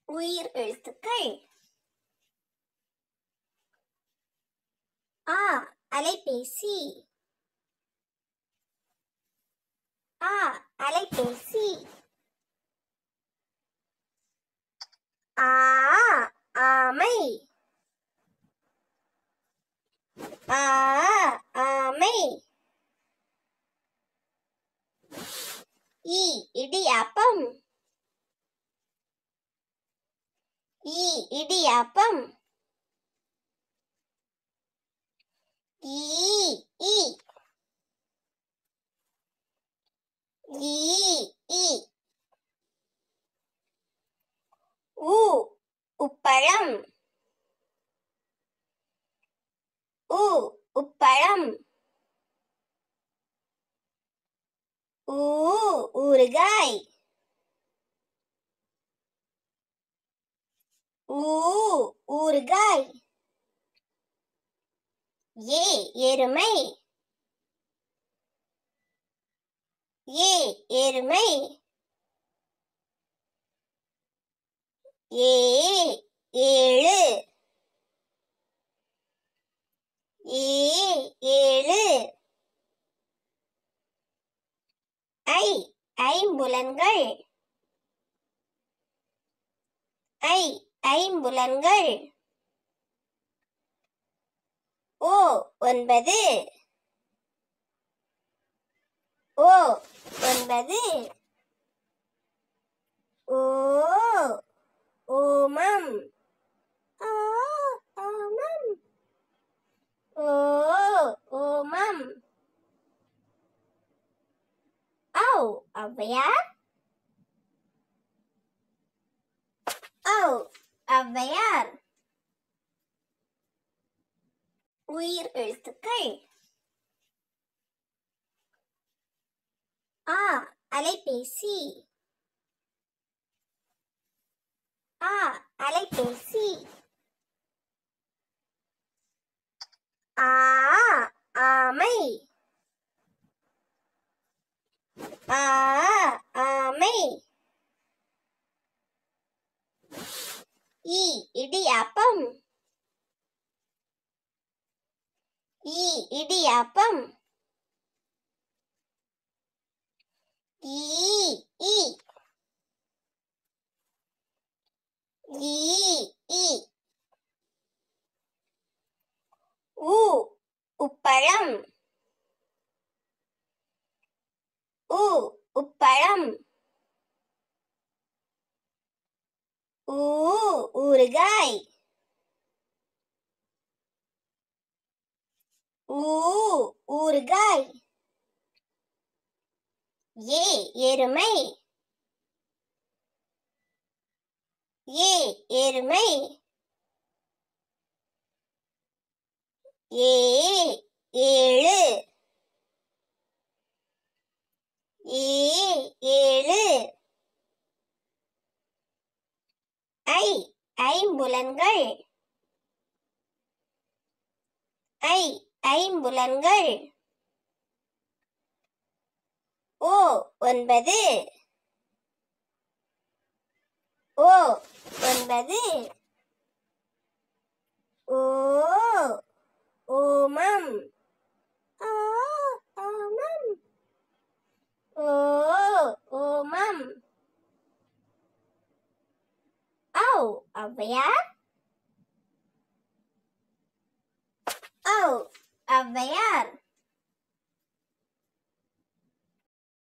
உயிர் எழுத்துக்கள் ஆ அலைபேசி ஆ அலைபேசி ஆ ஆமை ஆ ஆமை இ இடியாப்பம் இ இடியாப்பம் ஈ ஈ ஈ ஈ உ உப்பழம் உ உப்பழம் ஊ ஊறுகாய் ஊ ஊறுகாய் ஏ எருமை ஏ எருமை ஏ ஏழு ஏ ஏழு ஐ ஐம்புலன்கள் ஐ ஐம்புலன்கள் ஓ ஒன்பது ஓ ஒன்பது ஓ ஓமம் ஆ ஓமம் ஓ ஓமம் ஔ ஔவையார் ஔ ஔவையார் உயிர் எழுத்துக்கள் ஆ அலைபேசி ஆ அலைபேசி ஆ ஆமை ஆ ஆமை இ இடியாப்பம் இ இடியாப்பம் ஈ ஈ ஈ ஈ உ உப்பழம் உ உப்பழம் ஊ ஊறுகாய் ஊ ஊறுகாய் ஏ எருமை ஏ எருமை ஏ ஏழு ஏ ஏழு ஐ ஐம்புலன்கள் ஐ ஐம்புலன்கள் ஓ ஒன்பது ஓ ஒன்பது ஓ ஓமம் ஆ ஓமம் ஓ ஓமம் ஔ ஔவையார் ஔ ஔவையார்